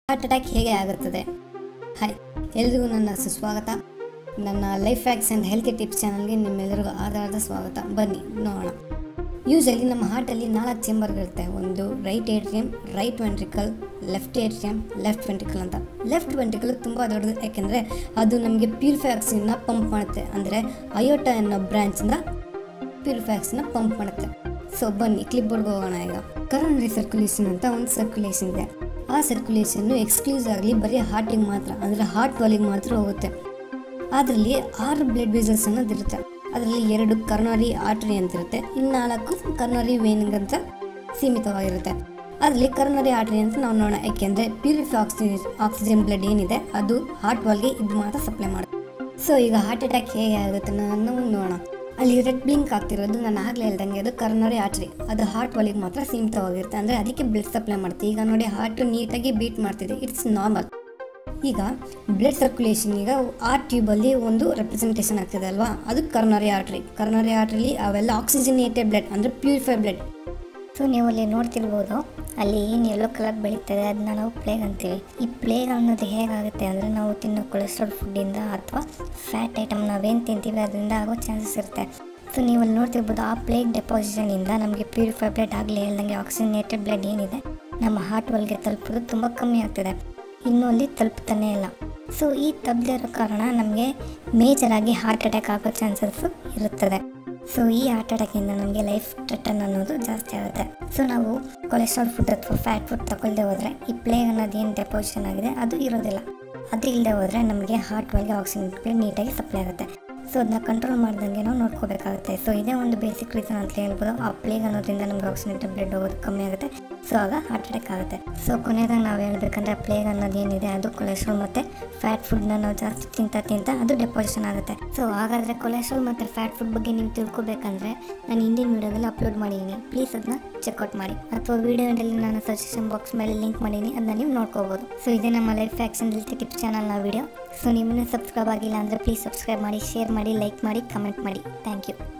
heart attack ಹೇಗೆ ಆಗುತ್ತದೆ hi ಎಲ್ರಿಗೂ ನನ್ನ ಸುಸ್ವಾಗತ ನನ್ನ life facts and healthy tips ಚಾನಲ್ಗೆ ನಿಮ್ಮೆಲ್ಲರಿಗೂ ಆಧಾರದ ಸ್ವಾಗತ ಬನ್ನಿ ನೋಡೋಣ ಯೂಶಲಿ ನಮ್ಮ ಹಾರ್ಟಲ್ಲಿ ನಾಲ್ಕು ಚೇಂಬರ್ಗಳಿರುತ್ತೆ ಒಂದು right atrium right ventricle left atrium left ventricle ಅಂತ ಲೆಫ್ಟ್ ವೆಂಟ್ರಿಕಲ್ ತುಂಬ ದೊಡ್ಡದು ಯಾಕೆಂದರೆ ಅದು ನಮಗೆ ಪ್ಯೂರಿಫೈ ಆಕ್ಸಿಜನ್ನ ಪಂಪ್ ಮಾಡುತ್ತೆ ಅಂದರೆ ಅಯೋಟ ಅನ್ನೋ ಬ್ರ್ಯಾಂಚಿಂದ ಪ್ಯೂರಿಫೈ ಆಕ್ಸಿಜನ್ನ ಪಂಪ್ ಮಾಡುತ್ತೆ ಸೊ ಬನ್ನಿ ಕ್ಲಿಪ್ ಬೋರ್ಡ್ಗೆ ಹೋಗೋಣ ಈಗ ಕರೋನರಿ ಸರ್ಕ್ಯುಲೇಷನ್ ಅಂತ ಒಂದು ಸರ್ಕ್ಯುಲೇಷನ್ ಇದೆ ಆ ಸರ್ಕ್ಯುಲೇಷನ್ನು ಎಕ್ಸ್ಕ್ಲೂಸ್ ಆಗಲಿ ಬರೀ ಹಾರ್ಟಿಗೆ ಮಾತ್ರ ಅಂದರೆ ಹಾರ್ಟ್ ವಾಲಿಗೆ ಮಾತ್ರ ಹೋಗುತ್ತೆ ಅದರಲ್ಲಿ ಆರು ಬ್ಲಡ್ ವೆಸಲ್ಸ್ ಅನ್ನೋದಿರುತ್ತೆ ಅದರಲ್ಲಿ ಎರಡು ಕರ್ನರಿ ಆರ್ಟರಿ ಅಂತ ಇರುತ್ತೆ ಇನ್ನು ನಾಲ್ಕು ಕರ್ನರಿ ವೇನಿಂಗ್ ಅಂತ ಸೀಮಿತವಾಗಿರುತ್ತೆ ಅದರಲ್ಲಿ ಕರ್ನರಿ ಆರ್ಟರಿ ಅಂತ ನಾವು ನೋಡೋಣ ಯಾಕೆಂದರೆ ಪ್ಯೂರಿಫೈ ಆಕ್ಸಿಜನ್ ಆಕ್ಸಿಜನ್ ಬ್ಲಡ್ ಏನಿದೆ ಅದು ಹಾರ್ಟ್ ವಾಲ್ಗೆ ಇದು ಮಾತ್ರ ಸಪ್ಲೈ ಮಾಡುತ್ತೆ ಸೊ ಈಗ ಹಾರ್ಟ್ ಅಟ್ಯಾಕ್ ಹೇಗೆ ಆಗುತ್ತೆ ನಾವು ನೋಡೋಣ ಅಲ್ಲಿ ರೆಡ್ ಬ್ಲಿಂಕ್ ಆಗ್ತಿರೋದು ನಾನು ಆಗಲೇ ಹೇಳ್ದಂಗೆ ಅದು ಕರ್ನರಿ ಆರ್ಟ್ರಿ ಅದು ಹಾರ್ಟ್ ಒಳಗೆ ಮಾತ್ರ ಸೀಮಿತವಾಗಿರುತ್ತೆ ಅಂದರೆ ಅದಕ್ಕೆ ಬ್ಲಡ್ ಸಪ್ಲೈ ಮಾಡುತ್ತೆ ಈಗ ನೋಡಿ ಹಾರ್ಟ್ ನೀಟಾಗಿ ಬೀಟ್ ಮಾಡ್ತಿದೆ ಇಟ್ಸ್ ನಾರ್ಮಲ್ ಈಗ ಬ್ಲಡ್ ಸರ್ಕ್ಯುಲೇಷನ್ ಈಗ ಆ ಟ್ಯೂಬಲ್ಲಿ ಒಂದು ರೆಪ್ರೆಸೆಂಟೇಷನ್ ಆಗ್ತಿದೆ ಅಲ್ವಾ ಅದು ಕರ್ನರಿ ಆರ್ಟ್ರಿ ಕರ್ನರಿ ಆರ್ಟ್ರಿಲಿ ಅವೆಲ್ಲ ಆಕ್ಸಿಜನೇಟೆಡ್ ಬ್ಲಡ್ ಅಂದರೆ ಪ್ಯೂರಿಫೈ ಬ್ಲಡ್ ಸೊ ನೀವು ಅಲ್ಲಿ ನೋಡ್ತಿರ್ಬೋದು ಅಲ್ಲಿ ಏನು ಯೆಲ್ಲೋ ಕಲರ್ ಬೆಳೀತದೆ ಅದನ್ನ ನಾವು ಪ್ಲೇಗ್ ಅಂತೀವಿ ಈ ಪ್ಲೇಗ್ ಅನ್ನೋದು ಹೇಗಾಗುತ್ತೆ ಅಂದರೆ ನಾವು ತಿನ್ನೋ ಕೊಲೆಸ್ಟ್ರಾಲ್ ಫುಡ್ಡಿಂದ ಅಥವಾ ಫ್ಯಾಟ್ ಐಟಮ್ ನಾವೇನು ತಿಂತೀವಿ ಅದರಿಂದ ಆಗೋ ಚಾನ್ಸಸ್ ಇರುತ್ತೆ ಸೊ ನೀವು ಅಲ್ಲಿ ನೋಡ್ತಿರ್ಬೋದು ಆ ಪ್ಲೇಗ್ ಡೆಪಾಸಿಷನಿಂದ ನಮಗೆ ಪ್ಯೂರಿಫೈ ಬ್ಲಡ್ ಆಗಲಿ ಹೇಳ್ದಂಗೆ ಆಕ್ಸಿಜನೇಟೆಡ್ ಬ್ಲಡ್ ಏನಿದೆ ನಮ್ಮ ಹಾರ್ಟ್ ಒಳಗೆ ತಲುಪೋದು ತುಂಬ ಕಮ್ಮಿ ಆಗ್ತಿದೆ ಇನ್ನೂ ಅಲ್ಲಿ ತಲುಪ್ತಾನೆ ಇಲ್ಲ ಸೊ ಈ ತಪ್ಪದೇ ಇರೋ ಕಾರಣ ನಮಗೆ ಮೇಜರಾಗಿ ಹಾರ್ಟ್ ಅಟ್ಯಾಕ್ ಆಗೋ ಚಾನ್ಸಸ್ ಇರುತ್ತದೆ ಸೊ ಈ ಹಾರ್ಟ್ ಅಟ್ಯಾಕಿಂದ ನಮಗೆ ಲೈಫ್ ಥ್ರೆಟನ್ ಅನ್ನೋದು ಜಾಸ್ತಿ ಆಗುತ್ತೆ ಸೊ ನಾವು ಕೊಲೆಸ್ಟ್ರಾಲ್ ಫುಡ್ ಅಥವಾ ಫ್ಯಾಟ್ ಫುಡ್ ತಗೊಳ್ದೆ ಹೋದರೆ ಈ ಪ್ಲೇಗ್ ಅನ್ನೋದು ಏನು ಡೆಪಾಸಿಷನ್ ಆಗಿದೆ ಅದು ಇರೋದಿಲ್ಲ ಅದು ಇಲ್ಲದೆ ಹೋದರೆ ನಮಗೆ ಹಾರ್ಟ್ ಒಳಗೆ ಆಕ್ಸಿಜನ್ ನೀಟಾಗಿ ಸಪ್ಲೈ ಆಗುತ್ತೆ ಸೊ ಅದನ್ನ ಕಂಟ್ರೋಲ್ ಮಾಡ್ದಂಗೆ ನಾವು ನೋಡ್ಕೋಬೇಕಾಗುತ್ತೆ ಸೊ ಇದೇ ಒಂದು ಬೇಸಿಕ್ ರೀಸನ್ ಅಂತ ಹೇಳ್ಬೋದು ಆ ಪ್ಲೇಗ್ ಅನ್ನೋದ್ರಿಂದ ನಮ್ಗೆ ಆಕ್ಸಿಜನ್ ಬ್ಲಡ್ ಹೋಗೋದು ಕಮ್ಮಿ ಆಗುತ್ತೆ ಸೊ ಆಗ ಹಾರ್ಟ್ ಅಟ್ಯಾಕ್ ಆಗುತ್ತೆ ಸೊ ಕೊನೆಯದಾಗ ನಾವು ಹೇಳ್ಬೇಕಂದ್ರೆ ಪ್ಲೇಗ್ ಅನ್ನೋದು ಏನಿದೆ ಅದು ಕೊಲೆಸ್ಟ್ರಾಲ್ ಮತ್ತು ಫ್ಯಾಟ್ ಫುಡ್ನ ನಾವು ಜಾಸ್ತಿ ತಿಂತ ತಿಂತ ಅದು ಡೆಪಾಸಿಷನ್ ಆಗುತ್ತೆ ಸೊ ಹಾಗಾದರೆ ಕೊಲೆಸ್ಟ್ರಾಲ್ ಮತ್ತು ಫ್ಯಾಟ್ ಫುಡ್ ಬಗ್ಗೆ ನೀವು ತಿಳ್ಕೊಬೇಕಂದ್ರೆ ನಾನು ಹಿಂದಿನ ವೀಡಿಯೋದಲ್ಲಿ ಅಪ್ಲೋಡ್ ಮಾಡಿದ್ದೀನಿ ಪ್ಲೀಸ್ ಅದನ್ನ ಚೆಕ್ಔಟ್ ಮಾಡಿ ಅಥವಾ ವೀಡಿಯೋದಲ್ಲಿ ನಾನು ಸಜೆಷನ್ ಬಾಕ್ಸ್ ಮೇಲೆ ಲಿಂಕ್ ಮಾಡೀನಿ ಅದನ್ನ ನೀವು ನೋಡ್ಕೋಬೋದು ಸೊ ಇದೇ ನಮ್ಮ ಲೈಫ್ ಫ್ಯಾಕ್ಷನ್ ಹೆಲ್ತಿ ಟಿಪ್ಸ್ ಚಾನಲ್ನ ವೀಡಿಯೋ ಸೊ ನಿಮ್ಮನ್ನು ಸಬ್ಸ್ಕ್ರೈಬ್ ಆಗಿಲ್ಲ ಅಂದರೆ ಪ್ಲೀಸ್ ಸಬ್ಸ್ಕ್ರೈಬ್ ಮಾಡಿ ಶೇರ್ ಮಾಡಿ ಲೈಕ್ ಮಾಡಿ ಕಮೆಂಟ್ ಮಾಡಿ ಥ್ಯಾಂಕ್ ಯು